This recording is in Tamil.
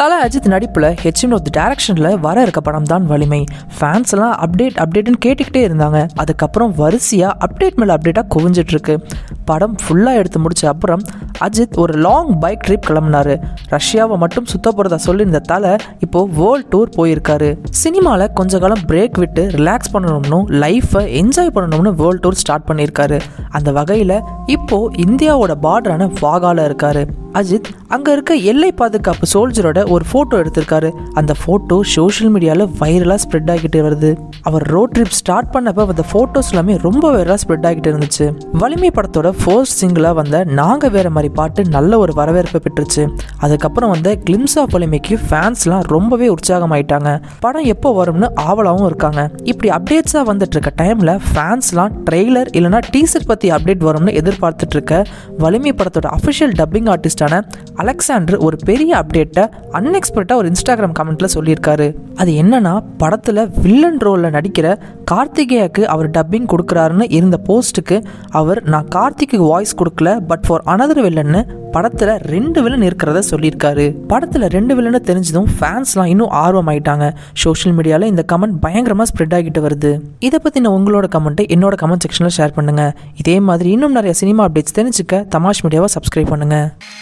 தல அஜித் நடிப்பில் ஹெச் வினோத் டைரக்ஷனில் வர இருக்க படம் தான் வலிமை ஃபேன்ஸ் எல்லாம் அப்டேட் அப்டேட்னு கேட்டுக்கிட்டே இருந்தாங்க அதுக்கப்புறம் வரிசையாக அப்டேட் மேலே அப்டேட்டாக குவிஞ்சிட்டு இருக்கு படம் ஃபுல்லாக எடுத்து முடிச்ச அப்புறம் அஜித் ஒரு லாங் பைக் ட்ரிப் கிளம்புனாரு ரஷ்யாவை மட்டும் சுத்த போகிறதா சொல்லியிருந்த தலை இப்போ வேர்ல்ட் டூர் போயிருக்காரு சினிமாவில் கொஞ்ச காலம் பிரேக் விட்டு ரிலாக்ஸ் பண்ணணும்னு லைஃப்பை என்ஜாய் பண்ணணும்னு வேர்ல்ட் டூர் ஸ்டார்ட் பண்ணியிருக்காரு அந்த வகையில் இப்போ இந்தியாவோட பார்டரான வாகால இருக்காரு அஜித் அங்கே இருக்க எல்லை பாதுகாப்பு சோல்ஜரோட ஒரு ஃபோட்டோ எடுத்திருக்காரு அந்த ஃபோட்டோ சோஷியல் மீடியாவில் வைரலாக ஸ்ப்ரெட் ஆகிட்டு வருது அவர் ரோட் ட்ரிப் ஸ்டார்ட் பண்ணப்போ அந்த ஃபோட்டோஸ் எல்லாமே ரொம்ப வைரலாக ஸ்ப்ரெட் ஆகிட்டு இருந்துச்சு வலிமை படத்தோட ஃபர்ஸ்ட் சிங்கிளாக வந்த நாங்கள் வேற மாதிரி பாட்டு நல்ல ஒரு வரவேற்பை பெற்றுச்சு அதுக்கப்புறம் வந்த கிளிம்ஸ் ஆஃப் வலிமைக்கு ஃபேன்ஸ்லாம் ரொம்பவே உற்சாகமாயிட்டாங்க படம் எப்போ வரும்னு ஆவலாகவும் இருக்காங்க இப்படி அப்டேட்ஸாக வந்துட்டு இருக்க டைமில் ஃபேன்ஸ்லாம் ட்ரெய்லர் இல்லைனா டீசர் பற்றி அப்டேட் வரும்னு எதிர்பார்த்துட்டு இருக்க வலிமை படத்தோட அஃபிஷியல் டப்பிங் ஆர்டிஸ்டான அலெக்சாண்டர் ஒரு பெரிய அப்டேட்டை அன்எக்ஸ்பெக்டாக ஒரு இன்ஸ்டாகிராம் கமெண்ட்ல சொல்லியிருக்காரு அது என்னன்னா படத்தில் வில்லன் ரோலில் நடிக்கிற கார்த்திகேயாக்கு அவர் டப்பிங் கொடுக்குறாருன்னு இருந்த போஸ்ட்டுக்கு அவர் நான் கார்த்திக்கு வாய்ஸ் கொடுக்கல பட் ஃபார் அனதர் வில்லன்னு படத்தில் ரெண்டு வில்லன் இருக்கிறத சொல்லியிருக்காரு படத்தில் ரெண்டு வில்லன்னு தெரிஞ்சதும் ஃபேன்ஸ்லாம் இன்னும் ஆர்வம் ஆயிட்டாங்க சோஷியல் மீடியாவில் இந்த கமெண்ட் பயங்கரமாக ஸ்ப்ரெட் ஆகிட்டு வருது இதை பற்றின உங்களோட கமெண்ட்டை என்னோட கமெண்ட் செக்ஷனில் ஷேர் பண்ணுங்கள் இதே மாதிரி இன்னும் நிறைய சினிமா அப்டேட்ஸ் தெரிஞ்சுக்க தமாஷ் மீடியாவை சப்ஸ்கிரைப் பண்ணுங்கள்